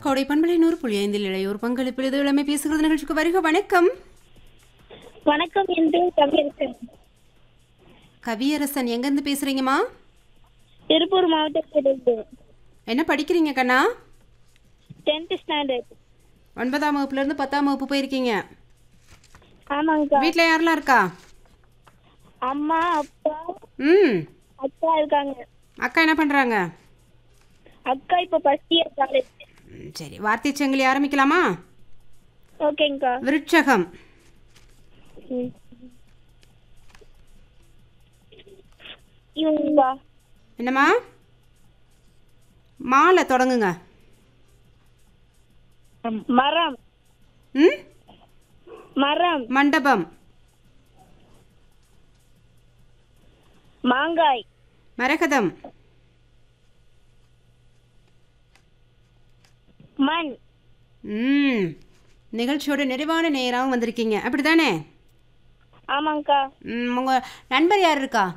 கோடை பண்பலை நூறு புள்ளி ஐந்தில் இளையோர் பங்களிப்பில் இது இளமை பேசுகிறது நிகழ்ச்சிக்கு வருக வணக்கம் வணக்கம் என்று கவியரசன் கவியரசன் எங்கேருந்து பேசுறீங்கம்மா திருப்பூர் மாவட்டத்திலிருந்து என்ன படிக்கிறீங்க கண்ணா டென்த் ஸ்டாண்டர்ட் ஒன்பதாம் வகுப்புலேருந்து பத்தாம் வகுப்பு போயிருக்கீங்க ஆமாங்கக்கா வீட்டில் யாரெல்லாம் இருக்கா அம்மா அப்பா ம் அக்கா இருக்காங்க அக்கா என்ன பண்ணுறாங்க அக்கா இப்போ ஃபர்ஸ்ட் இயர் காலேஜ் சரி வார்த்தை சங்கிலி ஆரம்பிக்கலாமா ஓகேங்கக்கா விருட்சகம் ம். இவங்கக்கா என்னம்மா மாலை தொடங்குங்க மரம் ம் மரம் மண்டபம் மாங்காய் மரகதம் மண் ம் நிகழ்ச்சியோட நிறைவான நேராகவும் வந்திருக்கீங்க அப்படிதானே ஆமாங்கக்கா ம் உங்கள் நண்பர் யார் இருக்கா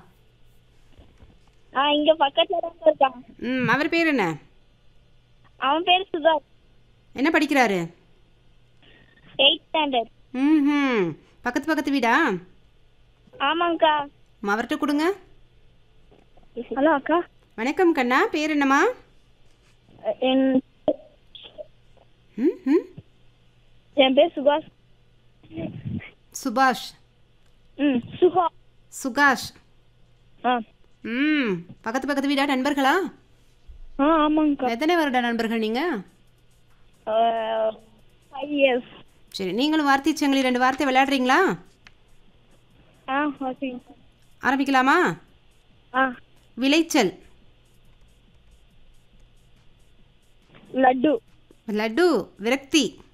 ஆ இங்க பக்கத்துல தான் இருக்கான் ம் அவர் பேர் என்ன அவன் பேர் சுதா என்ன படிக்கிறாரு எயிட் ஸ்டாண்டர்ட் ம் பக்கத்து பக்கத்து வீடா ஆமாங்கக்கா ம், அவர்கிட்ட கொடுங்க ஹலோ அக்கா வணக்கம் கண்ணா பேர் என்னம்மா என் ம் ம் என் பேர் சுபாஷ் சுபாஷ் ம் சுஹா சுகாஷ் ஆ ம் பக்கத்து பக்கத்து வீடா நண்பர்களா ஆ ஆமாங்கக்கா எத்தனை வருட நண்பர்கள் நீங்கள் ஃபைவ் இயர்ஸ் சரி நீங்களும் வார்த்தை சங்கிலி ரெண்டு வார்த்தை விளையாடுறீங்களா ஆ ஓகேங்க ஆரம்பிக்கலாமா ஆ விளைச்சல் லட்டு லட்டு விரக்தி